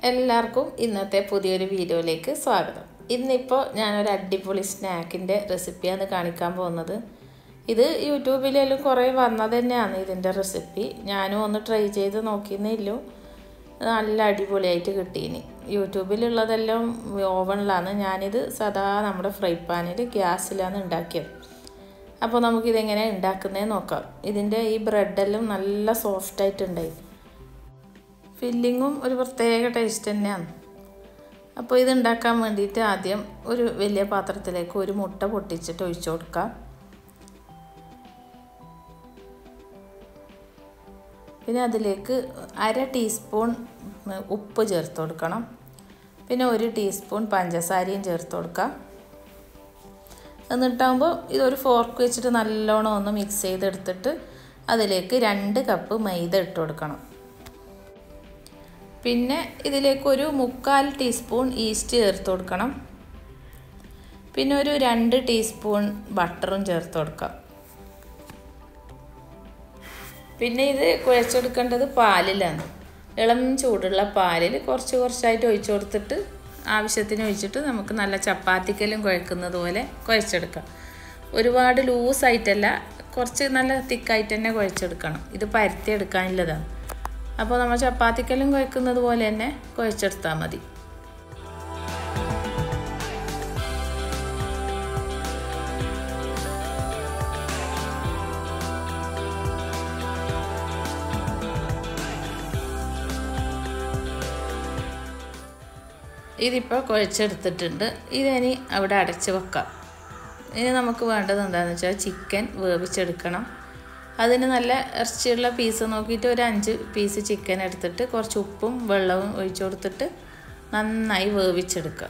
എല്ലാവർക്കും ഇന്നത്തെ പുതിയൊരു വീഡിയോയിലേക്ക് സ്വാഗതം ഇന്നിപ്പോൾ ഞാനൊരു അടിപൊളി സ്നാക്കിൻ്റെ റെസിപ്പിയാണ് കാണിക്കാൻ പോകുന്നത് ഇത് യൂട്യൂബിലെല്ലാം കുറേ വന്നത് തന്നെയാണ് ഇതിൻ്റെ റെസിപ്പി ഞാനും ഒന്ന് ട്രൈ ചെയ്ത് നോക്കിയെന്നില്ലോ നല്ല അടിപൊളിയായിട്ട് കിട്ടീനി യൂട്യൂബിലുള്ളതെല്ലാം ഓവണിലാണ് ഞാനിത് സദാ നമ്മുടെ ഫ്രൈ പാനിൽ ഗ്യാസിലാണ് ഉണ്ടാക്കിയത് അപ്പോൾ നമുക്കിതെങ്ങനെ ഉണ്ടാക്കുന്നതെന്ന് നോക്കാം ഇതിൻ്റെ ഈ ബ്രെഡെല്ലാം നല്ല സോഫ്റ്റായിട്ടുണ്ടായി ഫില്ലിങ്ങും ഒരു പ്രത്യേക ടേസ്റ്റ് തന്നെയാണ് അപ്പോൾ ഇത് ഉണ്ടാക്കാൻ വേണ്ടിയിട്ട് ആദ്യം ഒരു വലിയ പാത്രത്തിലേക്ക് ഒരു മുട്ട പൊട്ടിച്ചിട്ട് ഒഴിച്ചു കൊടുക്കാം പിന്നെ അതിലേക്ക് അര ടീസ്പൂൺ ഉപ്പ് ചേർത്ത് കൊടുക്കണം പിന്നെ ഒരു ടീസ്പൂൺ പഞ്ചസാരയും ചേർത്ത് കൊടുക്കാം എന്നിട്ടാകുമ്പോൾ ഇതൊരു ഫോർക്ക് വെച്ചിട്ട് നല്ലോണം ഒന്ന് മിക്സ് ചെയ്തെടുത്തിട്ട് അതിലേക്ക് രണ്ട് കപ്പ് മൈദ ഇട്ട് കൊടുക്കണം പിന്നെ ഇതിലേക്ക് ഒരു മുക്കാൽ ടീസ്പൂൺ ഈസ്റ്റ് ചേർത്ത് കൊടുക്കണം പിന്നെ ഒരു രണ്ട് ടീസ്പൂൺ ബട്ടറും ചേർത്ത് കൊടുക്കാം പിന്നെ ഇത് കുഴച്ചെടുക്കേണ്ടത് പാലിലാണ് ഇളം ചൂടുള്ള പാലിൽ കുറച്ച് കുറച്ചായിട്ട് ഒഴിച്ചു കൊടുത്തിട്ട് ആവശ്യത്തിന് ഒഴിച്ചിട്ട് നമുക്ക് നല്ല ചപ്പാത്തിക്കലും കുഴക്കുന്നത് പോലെ കുഴച്ചെടുക്കാം ഒരുപാട് ലൂസായിട്ടല്ല കുറച്ച് നല്ല തിക്കായിട്ട് തന്നെ കുഴച്ചെടുക്കണം ഇത് പരത്തിയെടുക്കാനുള്ളതാണ് അപ്പോൾ നമ്മൾ ചപ്പാത്തിക്കലും കുഴക്കുന്നത് പോലെ തന്നെ കുഴച്ചെടുത്താൽ മതി ഇതിപ്പോൾ കുഴച്ചെടുത്തിട്ടുണ്ട് ഇതിനി അവിടെ അടച്ച് വെക്കാം ഇനി നമുക്ക് വേണ്ടത് എന്താണെന്ന് വെച്ചാൽ ചിക്കൻ വേവിച്ചെടുക്കണം അതിന് നല്ല ഇറച്ചിയുള്ള പീസ് നോക്കിയിട്ട് ഒരു അഞ്ച് പീസ് ചിക്കൻ എടുത്തിട്ട് കുറച്ച് ഉപ്പും വെള്ളവും ഒഴിച്ചു കൊടുത്തിട്ട് നന്നായി വേവിച്ചെടുക്കുക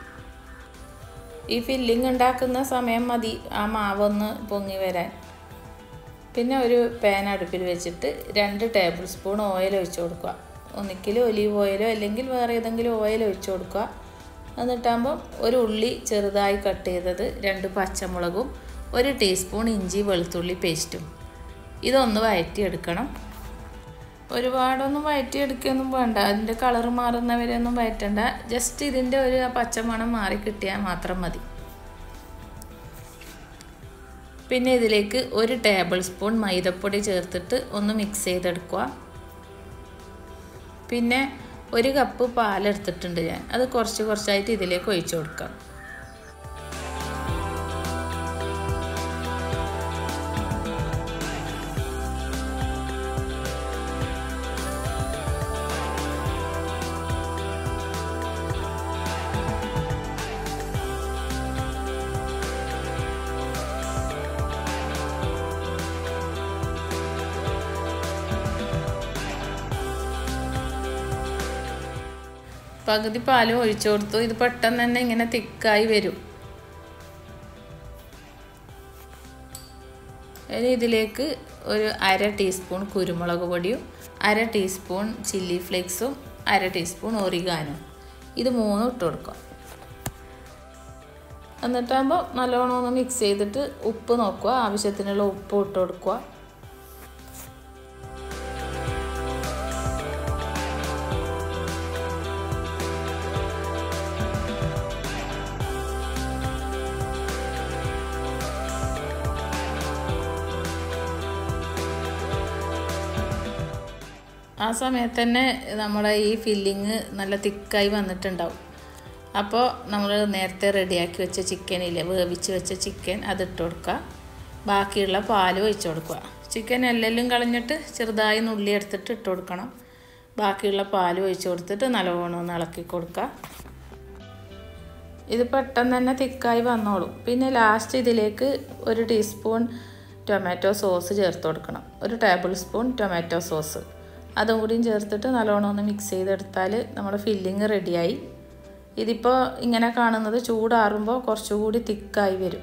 ഈ ഫില്ലിങ് ഉണ്ടാക്കുന്ന സമയം മതി ആ മാവൊന്ന് പൊങ്ങി വരാൻ പിന്നെ ഒരു പാൻ അടുപ്പിൽ വെച്ചിട്ട് രണ്ട് ടേബിൾ സ്പൂൺ ഓയിൽ ഒഴിച്ചു കൊടുക്കുക ഒന്നിക്കിൽ ഒലീവ് ഓയിലോ അല്ലെങ്കിൽ വേറെ ഏതെങ്കിലും ഓയിൽ ഒഴിച്ചു കൊടുക്കുക എന്നിട്ടാകുമ്പോൾ ഒരു ഉള്ളി ചെറുതായി കട്ട് ചെയ്തത് രണ്ട് പച്ചമുളകും ഒരു ടീസ്പൂൺ ഇഞ്ചി വെളുത്തുള്ളി പേസ്റ്റും ഇതൊന്ന് വഴറ്റിയെടുക്കണം ഒരുപാടൊന്നും വഴറ്റിയെടുക്കുകയൊന്നും വേണ്ട അതിൻ്റെ കളർ മാറുന്നവരെയൊന്നും വഴറ്റണ്ട ജസ്റ്റ് ഇതിൻ്റെ ഒരു പച്ചമണം മാറി കിട്ടിയാൽ മാത്രം മതി പിന്നെ ഇതിലേക്ക് ഒരു ടേബിൾ സ്പൂൺ മൈദപ്പൊടി ചേർത്തിട്ട് ഒന്ന് മിക്സ് ചെയ്തെടുക്കുക പിന്നെ ഒരു കപ്പ് പാലെടുത്തിട്ടുണ്ട് ഞാൻ അത് കുറച്ച് കുറച്ചായിട്ട് ഇതിലേക്ക് ഒഴിച്ചു കൊടുക്കാം പകുതി പാലും ഒഴിച്ചു കൊടുത്തു ഇത് പെട്ടെന്ന് തന്നെ ഇങ്ങനെ തിക്കായി വരും ഇനി ഇതിലേക്ക് ഒരു അര ടീസ്പൂൺ കുരുമുളക് പൊടിയും അര ടീസ്പൂൺ ചില്ലി ഫ്ലേക്സും അര ടീസ്പൂൺ ഒറിഗാനും ഇത് മൂന്നും ഇട്ട് കൊടുക്കാം എന്നിട്ടാകുമ്പോൾ നല്ലോണം ഒന്ന് മിക്സ് ചെയ്തിട്ട് ഉപ്പ് നോക്കുക ആവശ്യത്തിനുള്ള ഉപ്പ് ഇട്ട് കൊടുക്കുക ആ സമയത്ത് തന്നെ നമ്മുടെ ഈ ഫില്ലിങ് നല്ല തിക്കായി വന്നിട്ടുണ്ടാവും അപ്പോൾ നമ്മൾ നേരത്തെ റെഡിയാക്കി വെച്ച ചിക്കനില്ലേ വേവിച്ച് വെച്ച ചിക്കൻ അതിട്ട് കൊടുക്കുക ബാക്കിയുള്ള പാല് ഒഴിച്ചു കൊടുക്കുക ചിക്കൻ എല്ലെല്ലാം കളഞ്ഞിട്ട് ചെറുതായി നുള്ളി എടുത്തിട്ട് ഇട്ട് കൊടുക്കണം ബാക്കിയുള്ള പാല് ഒഴിച്ചു കൊടുത്തിട്ട് നല്ലവണ്ണം ഒന്ന് ഇളക്കി കൊടുക്കുക ഇത് പെട്ടെന്ന് തന്നെ തിക്കായി വന്നോളും പിന്നെ ലാസ്റ്റ് ഇതിലേക്ക് ഒരു ടീസ്പൂൺ ടൊമാറ്റോ സോസ് ചേർത്ത് കൊടുക്കണം ഒരു ടേബിൾ സ്പൂൺ ടൊമാറ്റോ സോസ് അതും കൂടിയും ചേർത്തിട്ട് നല്ലോണം ഒന്ന് മിക്സ് ചെയ്തെടുത്താൽ നമ്മുടെ ഫില്ലിങ് റെഡിയായി ഇതിപ്പോൾ ഇങ്ങനെ കാണുന്നത് ചൂടാറുമ്പോൾ കുറച്ചുകൂടി തിക്കായി വരും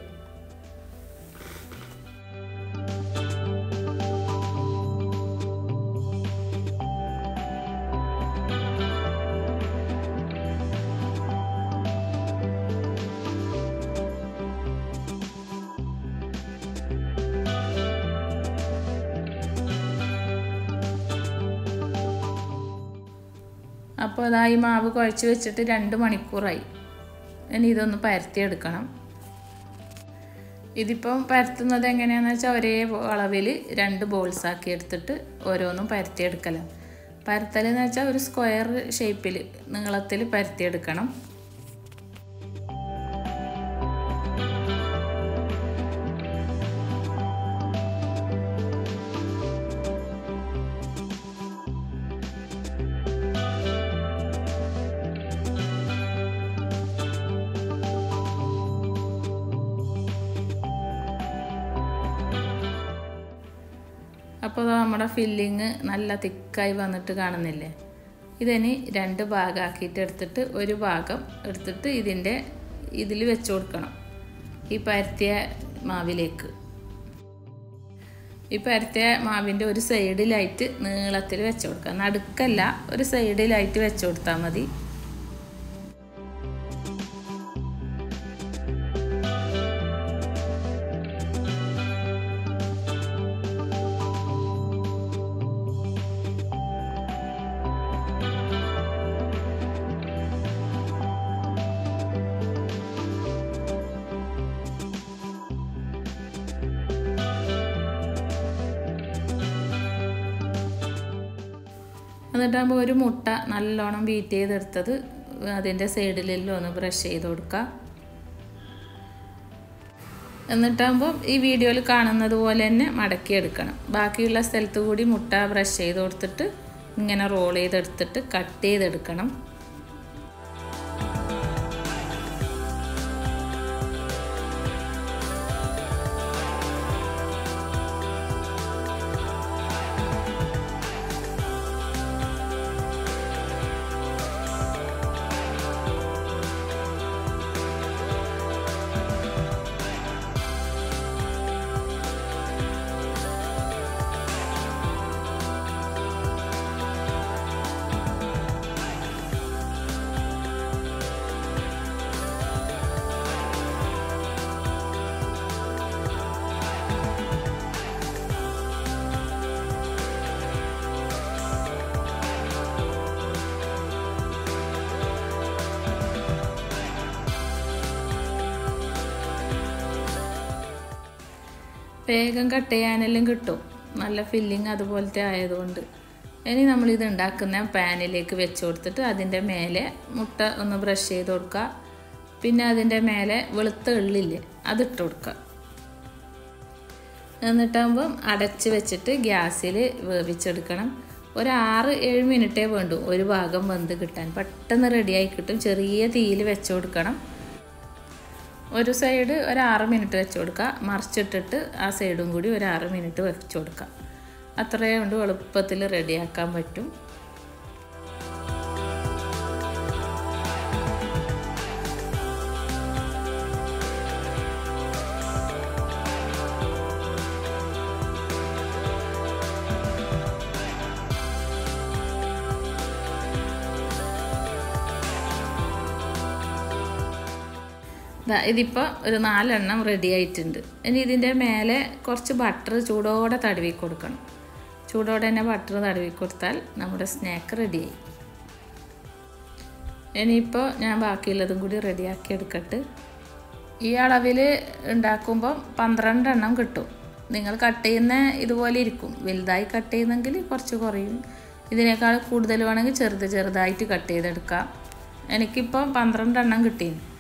അപ്പോൾ അതാ ഈ മാവ് കുഴച്ച് വെച്ചിട്ട് രണ്ട് മണിക്കൂറായി ഇനി ഇതൊന്ന് പരത്തിയെടുക്കണം ഇതിപ്പം പരത്തുന്നത് എങ്ങനെയാണെന്ന് വെച്ചാൽ ഒരേ അളവിൽ രണ്ട് ബോൾസ് ആക്കി എടുത്തിട്ട് ഓരോന്നും പരത്തിയെടുക്കലാണ് പരത്തൽ എന്ന് വെച്ചാൽ ഒരു സ്ക്വയർ ഷേപ്പിൽ നീളത്തിൽ പരത്തിയെടുക്കണം അപ്പോൾ നമ്മുടെ ഫില്ലിങ് നല്ല തിക്കായി വന്നിട്ട് കാണുന്നില്ലേ ഇതിനി രണ്ട് ഭാഗമാക്കിയിട്ട് എടുത്തിട്ട് ഒരു ഭാഗം എടുത്തിട്ട് ഇതിൻ്റെ ഇതിൽ വെച്ച് കൊടുക്കണം ഈ പരത്തിയ മാവിലേക്ക് ഈ പരത്തിയ മാവിൻ്റെ ഒരു സൈഡിലായിട്ട് നീളത്തിൽ വെച്ച് കൊടുക്കുക നടുക്കല്ല ഒരു സൈഡിലായിട്ട് വെച്ച് കൊടുത്താൽ മതി എന്നിട്ടാകുമ്പോൾ ഒരു മുട്ട നല്ലോണം ബീറ്റ് ചെയ്തെടുത്തത് അതിൻ്റെ സൈഡിലെല്ലാം ഒന്ന് ബ്രഷ് ചെയ്ത് കൊടുക്കുക എന്നിട്ടാകുമ്പോൾ ഈ വീഡിയോയിൽ കാണുന്നത് പോലെ തന്നെ മടക്കി എടുക്കണം ബാക്കിയുള്ള സ്ഥലത്ത് കൂടി മുട്ട ബ്രഷ് ചെയ്ത് കൊടുത്തിട്ട് ഇങ്ങനെ റോൾ ചെയ്തെടുത്തിട്ട് കട്ട് ചെയ്തെടുക്കണം വേഗം കട്ട് ചെയ്യാനെല്ലാം കിട്ടും നല്ല ഫില്ലിങ് അതുപോലത്തെ ആയതുകൊണ്ട് ഇനി നമ്മളിത് ഉണ്ടാക്കുന്ന പാനിലേക്ക് വെച്ച് കൊടുത്തിട്ട് അതിൻ്റെ മേലെ മുട്ട ഒന്ന് ബ്രഷ് ചെയ്ത് കൊടുക്കുക പിന്നെ അതിൻ്റെ മേലെ വെളുത്ത എള്ളില്ലേ അതിട്ട് കൊടുക്കുക എന്നിട്ടാകുമ്പം അടച്ച് വെച്ചിട്ട് ഗ്യാസിൽ വേവിച്ചെടുക്കണം ഒരു ആറ് ഏഴ് മിനിറ്റേ വേണ്ടു ഒരു ഭാഗം വെന്ത് കിട്ടാൻ പെട്ടെന്ന് റെഡിയായി കിട്ടും ചെറിയ തീയിൽ വെച്ച് കൊടുക്കണം ഒരു സൈഡ് ഒരു ആറ് മിനിറ്റ് വെച്ച് കൊടുക്കുക മറിച്ചിട്ടിട്ട് ആ സൈഡും കൂടി ഒരു ആറ് മിനിറ്റ് വെച്ച് കൊടുക്കുക അത്രയും കൊണ്ട് എളുപ്പത്തിൽ റെഡിയാക്കാൻ പറ്റും ദാ ഇതിപ്പോൾ ഒരു നാലെണ്ണം റെഡി ആയിട്ടുണ്ട് ഇനി ഇതിൻ്റെ മേലെ കുറച്ച് ബട്ടർ ചൂടോടെ തടവി കൊടുക്കണം ചൂടോടെ തന്നെ ബട്ടർ തടവി കൊടുത്താൽ നമ്മുടെ സ്നാക്ക് റെഡിയായി ഇനിയിപ്പോൾ ഞാൻ ബാക്കിയുള്ളതും കൂടി റെഡിയാക്കി എടുക്കട്ട് ഈ അളവിൽ ഉണ്ടാക്കുമ്പോൾ പന്ത്രണ്ടെണ്ണം കിട്ടും നിങ്ങൾ കട്ട് ചെയ്യുന്ന ഇതുപോലെ ഇരിക്കും വലുതായി കട്ട് ചെയ്യുന്നെങ്കിൽ കുറച്ച് കുറയും ഇതിനേക്കാൾ കൂടുതൽ വേണമെങ്കിൽ ചെറുത് ചെറുതായിട്ട് കട്ട് ചെയ്തെടുക്കാം എനിക്കിപ്പോൾ പന്ത്രണ്ടെണ്ണം കിട്ടിയിരുന്നു